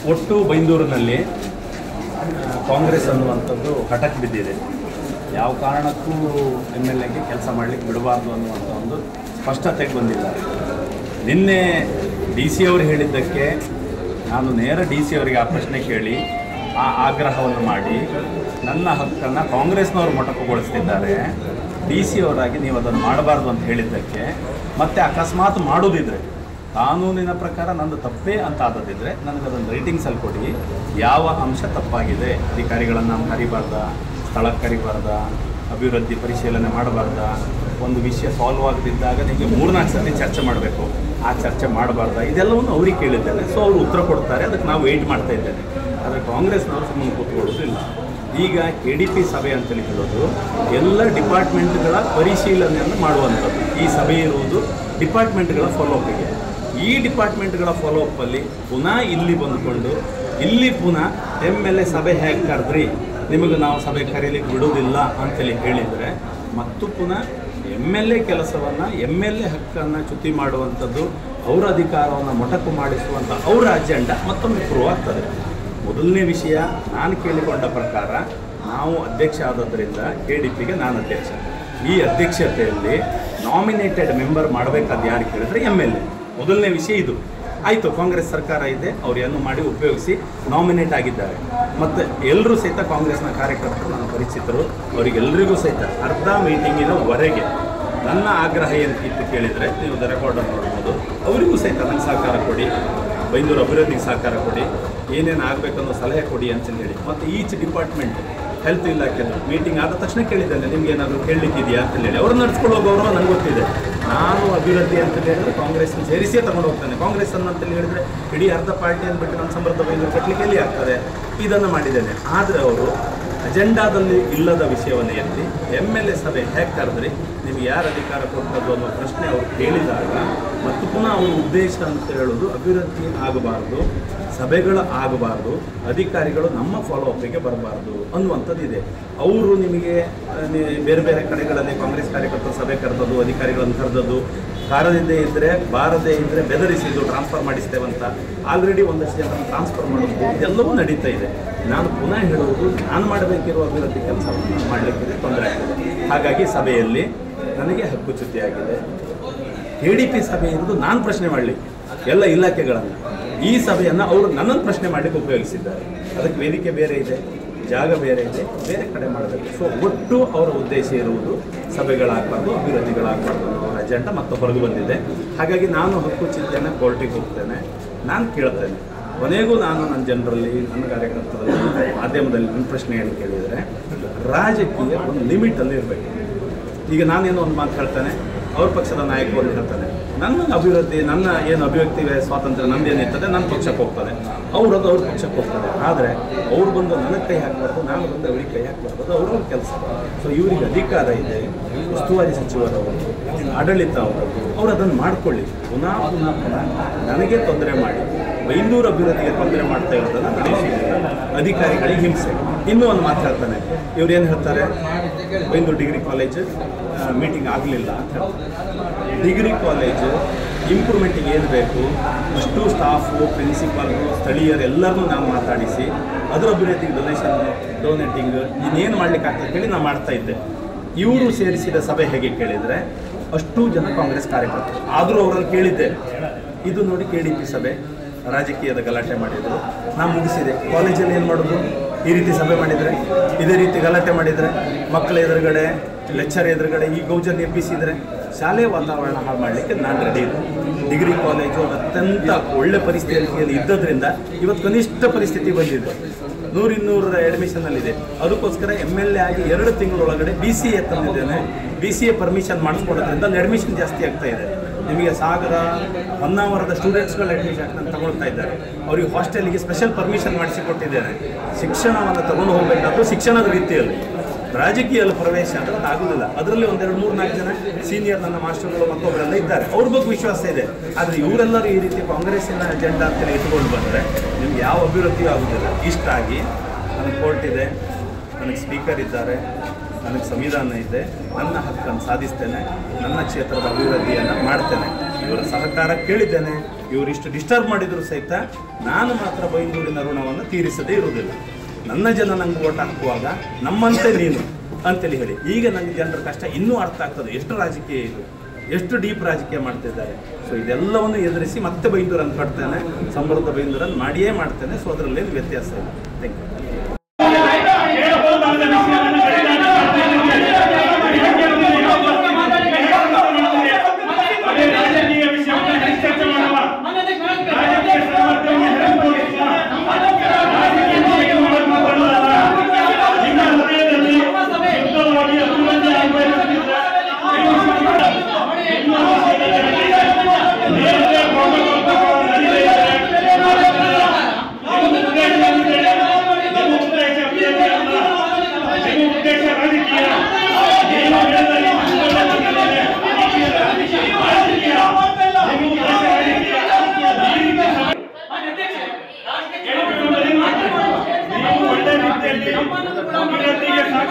ಒಟ್ಟು ಬೈಂದೂರಿನಲ್ಲಿ ಆ, ಕಾಂಗ್ರೆಸ್ ಅನ್ನುವಂಥದ್ದು ಹಠಕ್ಕೆ ಬಿದ್ದಿದೆ ಯಾವ ಕಾರಣಕ್ಕೂ ಎಮ್ ಎಲ್ ಎಗೆ ಕೆಲಸ ಮಾಡಲಿಕ್ಕೆ ಬಿಡಬಾರ್ದು ಅನ್ನುವಂಥ ಒಂದು ಸ್ಪಷ್ಟತೆಗೆ ಬಂದಿದ್ದಾರೆ ನಿನ್ನೆ ಡಿ ಸಿ ಅವರು ಹೇಳಿದ್ದಕ್ಕೆ ನಾನು ನೇರ ಡಿ ಸಿ ಅವರಿಗೆ ಆ ಪ್ರಶ್ನೆ ಕೇಳಿ ಆ ಆಗ್ರಹವನ್ನು ಮಾಡಿ ನನ್ನ ಹಕ್ಕನ್ನು ಕಾಂಗ್ರೆಸ್ನವರು ಮೊಟಕುಗೊಳಿಸ್ತಿದ್ದಾರೆ ಡಿ ಸಿ ಅವರಾಗಿ ನೀವು ಅದನ್ನು ಮಾಡಬಾರ್ದು ಅಂತ ಹೇಳಿದ್ದಕ್ಕೆ ಮತ್ತೆ ಅಕಸ್ಮಾತ್ ಮಾಡೋದಿದ್ರೆ ಕಾನೂನಿನ ಪ್ರಕಾರ ನಂದು ತಪ್ಪೇ ಅಂತ ಆದದಿದ್ರೆ ನನಗೆ ಅದನ್ನು ರೈಟಿಂಗ್ಸಲ್ಲಿ ಕೊಡಿ ಯಾವ ಅಂಶ ತಪ್ಪಾಗಿದೆ ಅಧಿಕಾರಿಗಳನ್ನು ನಾವು ಕರಿಬಾರ್ದ ಸ್ಥಳಕ್ಕೆ ಕರಿಬಾರ್ದ ಅಭಿವೃದ್ಧಿ ಪರಿಶೀಲನೆ ಮಾಡಬಾರ್ದ ಒಂದು ವಿಷಯ ಸಾಲ್ವ್ ಆಗದಿದ್ದಾಗ ನಿಮಗೆ ಮೂರ್ನಾಲ್ಕು ಸತಿ ಚರ್ಚೆ ಮಾಡಬೇಕು ಆ ಚರ್ಚೆ ಮಾಡಬಾರ್ದ ಇದೆಲ್ಲವನ್ನು ಅವ್ರಿಗೆ ಕೇಳಿದ್ದೇನೆ ಸೊ ಅವರು ಉತ್ತರ ಕೊಡ್ತಾರೆ ಅದಕ್ಕೆ ನಾವು ವೆಯ್ಟ್ ಮಾಡ್ತಾ ಇದ್ದೇನೆ ಆದರೆ ಕಾಂಗ್ರೆಸ್ನವರು ಸುಮ್ಮನೆ ಕೂತ್ಕೊಳ್ಳೋದಿಲ್ಲ ಈಗ ಕೆ ಡಿ ಪಿ ಸಭೆ ಅಂತೇಳಿ ಹೇಳೋದು ಎಲ್ಲ ಡಿಪಾರ್ಟ್ಮೆಂಟ್ಗಳ ಪರಿಶೀಲನೆಯನ್ನು ಮಾಡುವಂಥದ್ದು ಈ ಸಭೆ ಇರುವುದು ಡಿಪಾರ್ಟ್ಮೆಂಟ್ಗಳ ಫಾಲೋಅಪ್ಗೆ ಈ ಡಿಪಾರ್ಟ್ಮೆಂಟ್ಗಳ ಫಾಲೋಅಪ್ಪಲ್ಲಿ ಪುನಃ ಇಲ್ಲಿ ಬಂದುಕೊಂಡು ಇಲ್ಲಿ ಪುನಃ ಎಮ್ ಎಲ್ ಎ ಸಭೆ ಹೇಗೆ ಕರೆದ್ರಿ ನಿಮಗೆ ನಾವು ಸಭೆ ಕರೀಲಿಕ್ಕೆ ಬಿಡೋದಿಲ್ಲ ಅಂತೇಳಿ ಹೇಳಿದರೆ ಮತ್ತು ಪುನಃ ಎಮ್ ಎಲ್ ಎ ಕೆಲಸವನ್ನು ಎಮ್ ಎಲ್ ಎ ಹಕ್ಕನ್ನು ಚ್ಯುತಿ ಮಾಡುವಂಥದ್ದು ಅವರ ಅಧಿಕಾರವನ್ನು ಮೊಟಕು ಮಾಡಿಸುವಂಥ ಅವರ ಅಜೆಂಡಾ ಮತ್ತೊಮ್ಮೆ ಪ್ರೂವ್ ಆಗ್ತದೆ ಮೊದಲನೇ ವಿಷಯ ನಾನು ಕೇಳಿಕೊಂಡ ಪ್ರಕಾರ ನಾವು ಅಧ್ಯಕ್ಷ ಆದದ್ದರಿಂದ ಕೆ ಡಿ ಪಿಗೆ ನಾನು ಅಧ್ಯಕ್ಷ ಈ ಅಧ್ಯಕ್ಷತೆಯಲ್ಲಿ ನಾಮಿನೇಟೆಡ್ ಮೆಂಬರ್ ಮಾಡಬೇಕಾದ ಯಾರು ಕೇಳಿದ್ರೆ ಎಮ್ ಎಲ್ ಎ ಮೊದಲನೇ ವಿಷಯ ಇದು ಆಯಿತು ಕಾಂಗ್ರೆಸ್ ಸರ್ಕಾರ ಇದೆ ಅವರನ್ನು ಮಾಡಿ ಉಪಯೋಗಿಸಿ ನಾಮಿನೇಟ್ ಆಗಿದ್ದಾರೆ ಮತ್ತು ಎಲ್ಲರೂ ಸಹಿತ ಕಾಂಗ್ರೆಸ್ನ ಕಾರ್ಯಕರ್ತರು ನನ್ನ ಪರಿಚಿತರು ಅವರಿಗೆಲ್ಲರಿಗೂ ಸಹಿತ ಅರ್ಧ ಮೀಟಿಂಗಿನವರೆಗೆ ನನ್ನ ಆಗ್ರಹ ಏನು ಇತ್ತು ಕೇಳಿದರೆ ನೀವು ರೆಕಾರ್ಡನ್ನು ನೋಡ್ಬೋದು ಅವರಿಗೂ ಸಹಿತ ನನಗೆ ಸಹಕಾರ ಕೊಡಿ ಬೈಂದೂರು ಅಭಿವೃದ್ಧಿಗೆ ಸಹಕಾರ ಕೊಡಿ ಏನೇನು ಆಗಬೇಕನ್ನೋ ಸಲಹೆ ಕೊಡಿ ಅಂತೇಳಿ ಹೇಳಿ ಮತ್ತು ಈಚ್ ಡಿಪಾರ್ಟ್ಮೆಂಟ್ ಹೆಲ್ತ್ ಇಲಾಖೆದು ಮೀಟಿಂಗ್ ಆದ ತಕ್ಷಣ ಕೇಳಿದ್ದೇನೆ ನಿಮ್ಗೆ ಏನಾದರೂ ಕೇಳಲಿಕ್ಕಿದೆಯಾ ಅಂತೇಳಿ ಹೇಳಿ ಅವ್ರು ನಡ್ಸ್ಕೊಳ್ಳೋ ಗೌರವ ನಂಗೆ ಗೊತ್ತಿದೆ ನಾನು ಅಭಿವೃದ್ಧಿ ಅಂತೇಳಿ ಹೇಳಿದ್ರೆ ಕಾಂಗ್ರೆಸ್ನ ಸೇರಿಸೇ ತಗೊಂಡು ಹೋಗ್ತೇನೆ ಕಾಂಗ್ರೆಸ್ ಅನ್ನು ಅಂತೇಳಿ ಹೇಳಿದ್ರೆ ಇಡೀ ಅರ್ಧ ಪಾರ್ಟಿ ಅಂದ್ಬಿಟ್ಟು ನಾನು ಸಮೃದ್ಧ ಬೈಂದೂರು ಕಟ್ಟಲಿಕ್ಕೆ ಎಲ್ಲಿ ಆಗ್ತದೆ ಇದನ್ನು ಮಾಡಿದ್ದೇನೆ ಆದರೆ ಅವರು ಅಜೆಂಡಾದಲ್ಲಿ ಇಲ್ಲದ ವಿಷಯವನ್ನು ಎತ್ತಿ ಎಮ್ ಎಲ್ ಎ ಸಭೆ ಹೇಗೆ ಕರೆದ್ರಿ ನಿಮ್ಗೆ ಯಾರು ಅಧಿಕಾರ ಕೊಟ್ಟದ್ದು ಅನ್ನೋ ಪ್ರಶ್ನೆ ಅವರು ಕೇಳಿದಾಗ ಮತ್ತು ಪುನಃ ಅವರ ಉದ್ದೇಶ ಅಂತ ಹೇಳೋದು ಅಭಿವೃದ್ಧಿ ಆಗಬಾರ್ದು ಸಭೆಗಳು ಆಗಬಾರ್ದು ಅಧಿಕಾರಿಗಳು ನಮ್ಮ ಫಾಲೋ ಅಪ್ಪಿಗೆ ಬರಬಾರ್ದು ಅನ್ನುವಂಥದ್ದಿದೆ ಅವರು ನಿಮಗೆ ಆ, ನಿ- ಬೇರೆ ಬೇರೆ ಕಡೆಗಳಲ್ಲಿ ಕಾಂಗ್ರೆಸ್ ಕಾರ್ಯಕರ್ತರ ಸಭೆ ಕರೆದದ್ದು ಅಧಿಕಾರಿಗಳನ್ನು ಕರೆದದ್ದು ಕಾರದಿದ್ದೇ ಇದ್ದರೆ ಬಾರದೇ ಇದ್ದರೆ ಬೆದರಿಸಿದ್ದು ಟ್ರಾನ್ಸ್ಫರ್ ಮಾಡಿಸ್ತೇವಂತ ಆಲ್ರೆಡಿ ಒಂದಷ್ಟು ಜನ ಟ್ರಾನ್ಸ್ಫರ್ ಮಾಡೋದು ಇದೆಲ್ಲವೂ ನಡೀತಾ ಇದೆ ನಾನು ಪುನಃ ಹೇಳುವುದು ನಾನು ಮಾಡಬೇಕಿರುವ ಅಭಿವೃದ್ಧಿ ಕೆಲಸವನ್ನು ಮಾಡಲಿಕ್ಕೆ ತೊಂದರೆ ಆಗ್ತದೆ ಹಾಗಾಗಿ ಸಭೆಯಲ್ಲಿ ನನಗೆ ಹಕ್ಕುಚ್ಯುತಿಯಾಗಿದೆ ಕೆ ಡಿ ಪಿ ಸಭೆ ಇರುವುದು ನಾನು ಪ್ರಶ್ನೆ ಮಾಡಲಿಕ್ಕೆ ಎಲ್ಲ ಇಲಾಖೆಗಳನ್ನು ಈ ಸಭೆಯನ್ನು ಅವರು ನನ್ನನ್ನು ಪ್ರಶ್ನೆ ಮಾಡಲಿಕ್ಕೆ ಉಪಯೋಗಿಸಿದ್ದಾರೆ ಅದಕ್ಕೆ ವೇದಿಕೆ ಬೇರೆ ಇದೆ ಜಾಗ ಬೇರೆ ಇದೆ ಬೇರೆ ಕಡೆ ಮಾಡಬೇಕು ಸೊ ಒಟ್ಟು ಅವರ ಉದ್ದೇಶ ಇರುವುದು ಸಭೆಗಳಾಗಬಾರ್ದು ಅಭಿವೃದ್ಧಿಗಳಾಗಬಾರ್ದು ಅನ್ನೋ ಅವರ ಅಜೆಂಡಾ ಮತ್ತೆ ಹೊರಗೆ ಬಂದಿದೆ ಹಾಗಾಗಿ ನಾನು ಹಕ್ಕು ಚಿಂತನೆ ಕೋರ್ಟಿಗೆ ಹೋಗ್ತೇನೆ ನಾನು ಕೇಳ್ತೇನೆ ಕೊನೆಗೂ ನಾನು ನನ್ನ ಜನರಲ್ಲಿ ನನ್ನ ಕಾರ್ಯಕರ್ತರಲ್ಲಿ ಮಾಧ್ಯಮದಲ್ಲಿ ನನ್ನ ಪ್ರಶ್ನೆ ಏನು ಕೇಳಿದರೆ ರಾಜಕೀಯ ಒಂದು ಲಿಮಿಟಲ್ಲಿ ಇರಬೇಕು ಈಗ ನಾನೇನೋ ಒಂದು ಮಾತು ಹೇಳ್ತಾನೆ ಅವ್ರ ಪಕ್ಷದ ನಾಯಕರು ಒಂದು ಹೇಳ್ತಾನೆ ನನ್ನ ಅಭಿವೃದ್ಧಿ ನನ್ನ ಏನು ಅಭಿವ್ಯಕ್ತಿ ಸ್ವಾತಂತ್ರ್ಯ ನಂದೇನಿರ್ತದೆ ನನ್ನ ಪಕ್ಷಕ್ಕೆ ಹೋಗ್ತದೆ ಅವ್ರದ್ದು ಅವ್ರ ಪಕ್ಷಕ್ಕೆ ಹೋಗ್ತದೆ ಆದರೆ ಅವ್ರು ಬಂದು ನನಗೆ ಕೈ ಹಾಕಬಾರ್ದು ನಾನು ಬಂದು ಅವ್ರಿಗೆ ಕೈ ಹಾಕಬಾರ್ದು ಅದು ಅವ್ರವ್ರ ಕೆಲಸ ಸೊ ಇವರಿಗೆ ಅಧಿಕಾರ ಇದೆ ಉಸ್ತುವಾರಿ ಸಚಿವರವರು ಆಡಳಿತ ಅವರು ಅವ್ರು ಅದನ್ನು ಮಾಡ್ಕೊಳ್ಳಿ ಪುನಃ ಪುನಃ ಪುನಃ ನನಗೆ ತೊಂದರೆ ಮಾಡಿ ಬೈಂದೂರು ಅಭಿವೃದ್ಧಿಗೆ ತೊಂದರೆ ಮಾಡ್ತಾ ಇರೋದನ್ನು ನಾನು ಇಷ್ಟಪಡ್ತೀನಿ. ಅಧಿಕಾರಿಗಳಿಗೆ ಹಿಂಸೆ ಇನ್ನೂ ಒಂದು ಮಾತು ಹೇಳ್ತಾನೆ ಇವ್ರು ಏನು ಹೇಳ್ತಾರೆ ಬೈಂದೂರು ಡಿಗ್ರಿ ಕಾಲೇಜ್ ಮೀಟಿಂಗ್ ಆಗಲಿಲ್ಲ ಅಂತ ಹೇಳ್ತಾರೆ ಡಿಗ್ರಿ ಕಾಲೇಜು ಇಂಪ್ರೂವ್ಮೆಂಟಿಗೆ ಏನು ಬೇಕು ಅಷ್ಟು ಸ್ಟಾಫು ಪ್ರಿನ್ಸಿಪಾಲ್ಗಳು ಸ್ಥಳೀಯರು ಎಲ್ಲರನ್ನೂ ನಾನು ಮಾತಾಡಿಸಿ ಅದರ ಅಭಿವೃದ್ಧಿಗೆ ಡೊನೇಷನ್ ಡೊನೇಟಿಂಗ್ ಇನ್ನೇನು ಮಾಡ್ಲಿಕ್ಕೆ ಆಗ್ತದೆ ಹೇಳಿ ನಾನು ಮಾಡ್ತಾ ಇದ್ದೆ ಇವರು ಸೇರಿಸಿದ ಸಭೆ ಹೇಗೆ ಕೇಳಿದರೆ ಅಷ್ಟು ಜನ ಕಾಂಗ್ರೆಸ್ ಕಾರ್ಯಕರ್ತರು ಆದರೂ ಅವರಲ್ಲಿ ಕೇಳಿದ್ದೆ ಇದು ನೋಡಿ ಕೆ ಡಿ ಪಿ ಸಭೆ ರಾಜಕೀಯದ ಗಲಾಟೆ ಮಾಡಿದರು ನಾನು ಮುಗಿಸಿದೆ ಕಾಲೇಜಲ್ಲಿ ಏನು ಮಾಡೋದು ಈ ರೀತಿ ಸಭೆ ಮಾಡಿದರೆ ಇದೇ ರೀತಿ ಗಲಾಟೆ ಮಾಡಿದರೆ ಮಕ್ಕಳ ಎದುರುಗಡೆ ಲೆಕ್ಚರ್ ಎದುರುಗಡೆ ಈ ಗೌಜರ್ ಎಬ್ಬಿಸಿದರೆ ಶಾಲೆ ವಾತಾವರಣ ಹಾಳು ಮಾಡಲಿಕ್ಕೆ ನಾನು ರೆಡಿ ಇದೆ ಡಿಗ್ರಿ ಕಾಲೇಜು ಅತ್ಯಂತ ಒಳ್ಳೆ ಪರಿಸ್ಥಿತಿಯಲ್ಲಿ ಇದ್ದದ್ರಿಂದ ಇವತ್ತು ಕನಿಷ್ಠ ಪರಿಸ್ಥಿತಿ ಬಂದಿದೆ ನೂರು ಇನ್ನೂರರ ಅಡ್ಮಿಷನಲ್ಲಿದೆ ಅದಕ್ಕೋಸ್ಕರ ಎಮ್ ಎಲ್ ಎ ಆಗಿ ಎರಡು ತಿಂಗಳೊಳಗಡೆ ಬಿ ಸಿ ಎ ತಂದಿದ್ದೇನೆ ಬಿ ಸಿ ಎ ಪರ್ಮಿಷನ್ ಮಾಡಿಸ್ಕೊಡೋದ್ರಿಂದ ಅಲ್ಲಿ ಅಡ್ಮಿಷನ್ ಜಾಸ್ತಿ ಆಗ್ತಾ ಇದೆ ನಿಮಗೆ ಸಾಗರ ಹೊನ್ನಾವರದ ಸ್ಟೂಡೆಂಟ್ಸ್ಗಳು ಅಡ್ಮಿಷನ್ ನಾನು ತಗೊಳ್ತಾ ಇದ್ದಾರೆ ಅವರಿಗೆ ಹಾಸ್ಟೆಲಿಗೆ ಸ್ಪೆಷಲ್ ಪರ್ಮಿಷನ್ ಮಾಡಿಸಿಕೊಟ್ಟಿದ್ದೇನೆ ಶಿಕ್ಷಣವನ್ನು ತಗೊಂಡು ಹೋಗಬೇಕಾದ್ರು ಶಿಕ್ಷಣದ ರೀತಿಯಲ್ಲಿ ರಾಜಕೀಯದಲ್ಲಿ ಪ್ರವೇಶ ಅಂದ್ರೆ ಅದು ಆಗುದಿಲ್ಲ ಅದರಲ್ಲಿ ಒಂದೆರಡು ಮೂರು ನಾಲ್ಕು ಜನ ಸೀನಿಯರ್ ನನ್ನ ಮಾಸ್ಟರ್ಗಳು ಮತ್ತೊಬ್ಬರೆಲ್ಲ ಇದ್ದಾರೆ ಅವ್ರ ಬಗ್ಗೆ ವಿಶ್ವಾಸ ಇದೆ ಆದರೆ ಇವರೆಲ್ಲರೂ ಈ ರೀತಿ ಕಾಂಗ್ರೆಸ್ಸಿನ ಅಜೆಂಡಾ ಅಂತೇಳಿ ಇಟ್ಕೊಂಡು ಬಂದರೆ ನಿಮ್ಗೆ ಯಾವ ಅಭಿವೃದ್ಧಿಯೂ ಆಗುದಿಲ್ಲ ಇಷ್ಟಾಗಿ ನನಗೆ ಕೋರ್ಟ್ ಇದೆ ನನಗೆ ಸ್ಪೀಕರ್ ಇದ್ದಾರೆ ನನಗೆ ಸಂವಿಧಾನ ಇದೆ ನನ್ನ ಹಕ್ಕನ್ನು ಸಾಧಿಸ್ತೇನೆ ನನ್ನ ಕ್ಷೇತ್ರದ ಅಭಿವೃದ್ಧಿಯನ್ನು ಮಾಡ್ತೇನೆ ಇವರ ಸಹಕಾರ ಕೇಳಿದ್ದೇನೆ ಇವರು ಇಷ್ಟು ಡಿಸ್ಟರ್ಬ್ ಮಾಡಿದರೂ ಸಹಿತ ನಾನು ಮಾತ್ರ ಬೈಂದೂರಿನ ಋಣವನ್ನು ತೀರಿಸದೇ ಇರುವುದಿಲ್ಲ ನನ್ನ ಜನ ನಂಗೆ ಓಟ್ ಹಾಕುವಾಗ ನಮ್ಮಂತೆ ನೀನು ಅಂತೇಳಿ ಹೇಳಿ ಈಗ ನನಗೆ ಜನರ ಕಷ್ಟ ಇನ್ನೂ ಅರ್ಥ ಆಗ್ತದೆ ಎಷ್ಟು ರಾಜಕೀಯ ಇದು ಎಷ್ಟು ಡೀಪ್ ರಾಜಕೀಯ ಮಾಡ್ತಿದ್ದಾರೆ ಸೊ ಇದೆಲ್ಲವನ್ನು ಎದುರಿಸಿ ಮತ್ತೆ ಬೈಂದೂರನ್ನು ಕಟ್ತೇನೆ ಸಮೃದ್ಧ ಬೈಂದೂರನ್ನು ಮಾಡಿಯೇ ಮಾಡ್ತೇನೆ ಸೊ ಅದರಲ್ಲೇನು ವ್ಯತ್ಯಾಸ ಇಲ್ಲ ಥ್ಯಾಂಕ್ ಯು ರಾಜಕೀಯ ವಿಷಯವನ್ನು ಚರ್ಚೆ ಮಾಡುವ ರಾಜಕೀಯ ಸಾಮರ್ಥ್ಯವನ್ನು ಹೆಸರುಗೊಳಿಸುವ ರಾಜಕೀಯ ವಿಷಯವನ್ನು ಮಾತಾಡುವುದಲ್ಲ. ನಿಮ್ಮ ಹೃದಯದಲ್ಲಿ ಶುದ್ಧವಾಗಿ ಅಭಿವೃದ್ಧಿ ಆಗಬೇಕಂತಿದ್ರೆ ನಿಮ್ಮ ವಿಷಯದಲ್ಲಿ ಬೇರೆ ಪ್ರೋಟೋಕಾಲ್ ನಡೀತಾ ಇದೆ. ನಿಮ್ಮ ಉದ್ದೇಶ ಏನಿದೆ? ನಿಮ್ಮ ಉದ್ದೇಶ ಅಭಿವೃದ್ಧಿ ಅಲ್ಲ. ನಿಮ್ಮ ಉದ್ದೇಶ ರಾಜಕೀಯ ನೀವು ಹೇಳಿದಲ್ಲಿ ರಾಜಕೀಯ ರಾಜಕೀಯ ನಿಮ್ಮ ಉದ್ದೇಶ ರಾಜಕೀಯ ಈ ರೀತಿ ಸಮ- ನೀವು ಒಳ್ಳೆ ರೀತಿಯಲ್ಲಿ ಅಭಿವೃದ್ಧಿಗೆ